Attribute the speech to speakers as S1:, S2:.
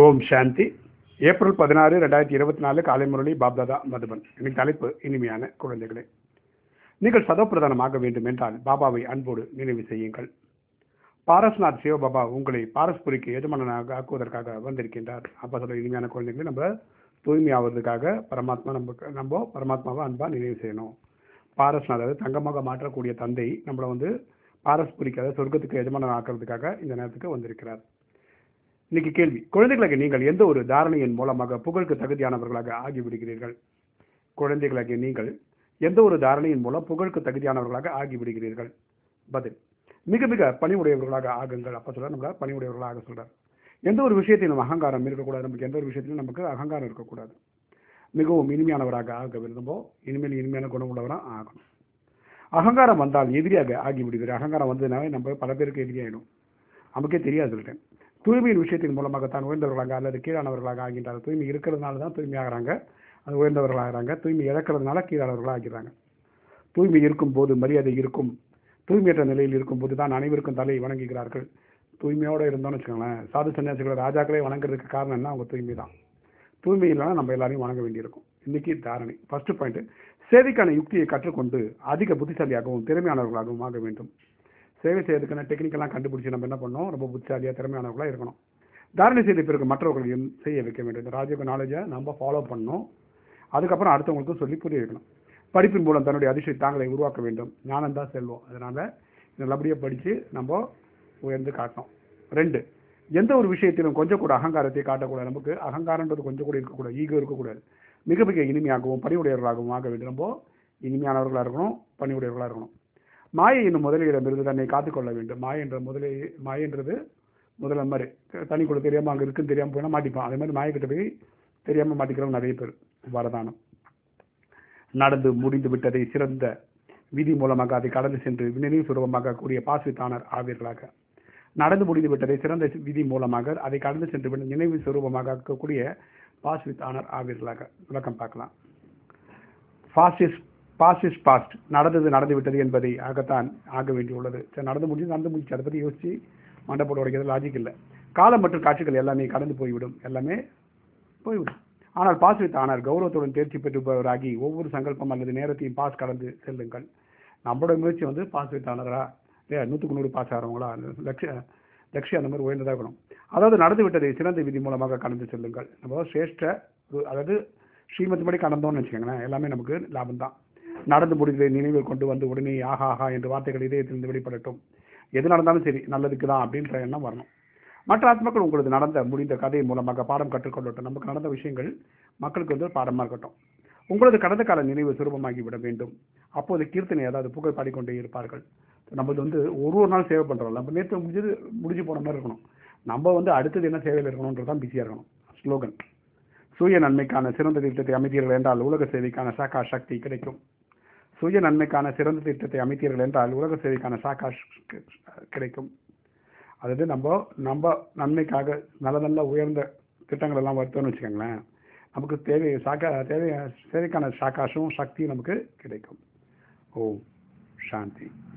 S1: ஓம் சாந்தி April பதினாறு ரெண்டாயிரத்தி இருபத்தி நாலு காலை முரளி பாப்தாதா மதுபன் இன்னைக்கு தலைப்பு இனிமையான குழந்தைகளே நீங்கள் சதோப்பிரதானமாக வேண்டும் என்றால் பாபாவை அன்போடு நினைவு செய்யுங்கள் பாரஸ்நாத் சிவபாபா உங்களை பாரஸ்புரிக்கு எஜமானனாக ஆக்குவதற்காக வந்திருக்கின்றார் அப்போ சொல்ல இனிமையான குழந்தைகளை நம்ம தூய்மையாவதற்காக பரமாத்மா நமக்கு நம்ம பரமாத்மாவை அன்பா நினைவு செய்யணும் பாரஸ்நாத் அதாவது தங்கமாக மாற்றக்கூடிய தந்தை நம்மளை வந்து பாரஸ்புரிக்கு அதாவது சொர்க்கத்துக்கு எஜமானன் ஆக்கிறதுக்காக இந்த நேரத்துக்கு வந்திருக்கிறார் இன்னைக்கு கேள்வி குழந்தைகளாக நீங்கள் எந்த ஒரு தாரணையின் மூலமாக புகழுக்கு தகுதியானவர்களாக ஆகிவிடுகிறீர்கள் குழந்தைகளாகிய நீங்கள் எந்த ஒரு தாரணையின் மூலம் புகழுக்கு தகுதியானவர்களாக ஆகிவிடுகிறீர்கள் பதில் மிக மிக பணிவுடையவர்களாக ஆகுங்கள் அப்ப சொல்ல நம்மள பணிவுடையவர்களாக சொல்றார் எந்த ஒரு விஷயத்திலும் அகங்காரம் இருக்கக்கூடாது நமக்கு எந்த ஒரு விஷயத்திலும் நமக்கு அகங்காரம் இருக்கக்கூடாது மிகவும் இனிமையானவராக ஆக விரும்பும் இனிமேல் இனிமையான குணம் உள்ளவராக ஆகணும் அகங்காரம் வந்தால் எதிரியாக ஆகிவிடுகிறது அகங்காரம் வந்ததுனாவே நம்ம பல பேருக்கு எதிரியாயிடும் நமக்கே தெரியாது சொல்லிட்டேன் தூய்மையின் விஷயத்தின் மூலமாக தான் உயர்ந்தவர்களாக அல்லது கீழானவர்களாக ஆகின்றார் தூய்மை இருக்கிறதுனால தான் தூய்மையாகிறாங்க அது உயர்ந்தவர்களாகிறாங்க தூய்மை இழக்கிறதுனால கீழானவர்களாக ஆகிறாங்க தூய்மை இருக்கும் போது மரியாதை இருக்கும் தூய்மையற்ற நிலையில் இருக்கும் போது தான் அனைவருக்கும் தலை வணங்குகிறார்கள் தூய்மையோடு இருந்தோம்னு வச்சுக்கோங்களேன் சாது சன்னியாசிகளை ராஜாக்களே வணங்குறதுக்கு காரணம் என்ன அவங்க தூய்மை தான் தூய்மை இல்லைன்னா நம்ம எல்லாரையும் வணங்க வேண்டியிருக்கும் இன்னைக்கு தாரணை ஃபர்ஸ்ட் பாயிண்ட் சேவைக்கான யுக்தியை கற்றுக்கொண்டு அதிக புத்திசாலியாகவும் திறமையானவர்களாகவும் ஆக வேண்டும் சேவை செய்யறதுக்கான டெக்னிக்கெல்லாம் கண்டுபிடிச்சி நம்ம என்ன பண்ணோம் ரொம்ப புத்திசாலியாக திறமையானவர்களாக இருக்கணும் தாரணை செய்த பிறகு மற்றவர்களையும் செய்ய வைக்க வேண்டும் இந்த ராஜயோக நாலேஜை நம்ம ஃபாலோ பண்ணணும் அதுக்கப்புறம் அடுத்தவங்களுக்கும் சொல்லி புரிய வைக்கணும் படிப்பின் மூலம் தன்னுடைய அதிர்ஷ்ட தாங்களை உருவாக்க வேண்டும் ஞானம் தான் செல்வோம் அதனால நல்லபடியாக படித்து நம்ம உயர்ந்து காட்டணும் ரெண்டு எந்த ஒரு விஷயத்திலும் கொஞ்சம் கூட அகங்காரத்தை காட்டக்கூடாது நமக்கு அகங்காரன்றது கொஞ்சம் கூட இருக்கக்கூடாது ஈகோ இருக்கக்கூடாது மிக மிக இனிமையாகவும் பணிவுடையவர்களாகவும் ஆக வேண்டும் ரொம்ப இனிமையானவர்களாக இருக்கணும் பணிவுடையவர்களாக இருக்கணும் மாயை என்னும் முதலிடமிருந்து தன்னை காத்துக்கொள்ள வேண்டும் மாயை என்ற முதலே மாயன்றது முதல்ல மாதிரி தனி கூட தெரியாமல் அங்கே இருக்குன்னு தெரியாமல் போனால் மாட்டிப்பான் அதே மாதிரி மாயக்கிட்ட போய் தெரியாமல் மாட்டிக்கிறவங்க நிறைய பேர் வரதானம் நடந்து முடிந்து விட்டதை சிறந்த விதி மூலமாக அதை கடந்து சென்று நினைவு சுரூபமாக கூடிய பாஸ்வித்தானர் ஆவீர்களாக நடந்து முடிந்து விட்டதை சிறந்த விதி மூலமாக அதை கடந்து சென்று நினைவு சுரூபமாக இருக்கக்கூடிய பாஸ்வித்தானர் ஆவீர்களாக விளக்கம் பார்க்கலாம் ஃபாஸ்டிஸ் பாஸ்ட் இஸ் பாஸ்ட் நடந்தது நடந்து விட்டது என்பதை ஆகத்தான் ஆக வேண்டியுள்ளது சரி நடந்து முடிஞ்சு நடந்து முடிச்சு அதை பற்றி யோசிச்சு மண்டை போட உடைக்கிறது லாஜிக் இல்லை காலம் மற்றும் காட்சிகள் எல்லாமே கடந்து போய்விடும் எல்லாமே போய்விடும் ஆனால் பாஸ் வித் ஆனார் கௌரவத்துடன் தேர்ச்சி பெற்றுபவராகி ஒவ்வொரு சங்கல்பம் அல்லது நேரத்தையும் பாஸ் கடந்து செல்லுங்கள் நம்மளோட முயற்சி வந்து பாஸ் வித் ஆனரா இல்லையா நூற்றுக்கு நூறு பாஸ் ஆகிறவங்களா லட்சிய லட்சியம் அந்த மாதிரி உயர்ந்ததாக இருக்கணும் அதாவது நடந்து விட்டதை சிறந்த விதி மூலமாக கடந்து செல்லுங்கள் நம்ம சிரேஷ்ட அதாவது ஸ்ரீமத் படி கடந்தோம்னு வச்சுக்கோங்களேன் எல்லாமே நமக்கு லாபம் தான் நடந்து முடிந்ததை நினைவில் கொண்டு வந்து உடனே ஆஹா ஆஹா என்று வார்த்தைகள் இதயத்திலிருந்து வெளிப்படட்டும் எது நடந்தாலும் சரி நல்லதுக்கு தான் அப்படின்ற எண்ணம் வரணும் மற்ற ஆத்மாக்கள் உங்களுக்கு நடந்த முடிந்த கதை மூலமாக பாடம் கற்றுக்கொள்ளட்டும் நமக்கு நடந்த விஷயங்கள் மக்களுக்கு வந்து பாடமாக இருக்கட்டும் உங்களது கடந்த கால நினைவு சுரூபமாகி விட வேண்டும் அப்போது கீர்த்தனை ஏதாவது புகழ் பாடிக்கொண்டே இருப்பார்கள் நம்மளது வந்து ஒரு ஒரு நாள் சேவை பண்ணுறோம் நம்ம நேற்று முடிஞ்சது முடிஞ்சு போன மாதிரி இருக்கணும் நம்ம வந்து அடுத்தது என்ன சேவையில் இருக்கணுன்றதான் பிஸியாக இருக்கணும் ஸ்லோகன் சுய நன்மைக்கான சிறந்த திட்டத்தை அமைத்தீர்கள் என்றால் உலக சேவைக்கான சாக்கா சக்தி கிடைக்கும் சுய நன்மைக்கான சிறந்த திட்டத்தை அமைத்தீர்கள் என்றால் உலக சேவைக்கான சாக்கா கிடைக்கும் அதாவது நம்ம நம்ம நன்மைக்காக நல்ல நல்ல உயர்ந்த திட்டங்கள் எல்லாம் வருத்தோம்னு வச்சுக்கோங்களேன் நமக்கு தேவை சாக்கா தேவை சேவைக்கான சாக்காஷும் சக்தியும் நமக்கு கிடைக்கும் ஓம் சாந்தி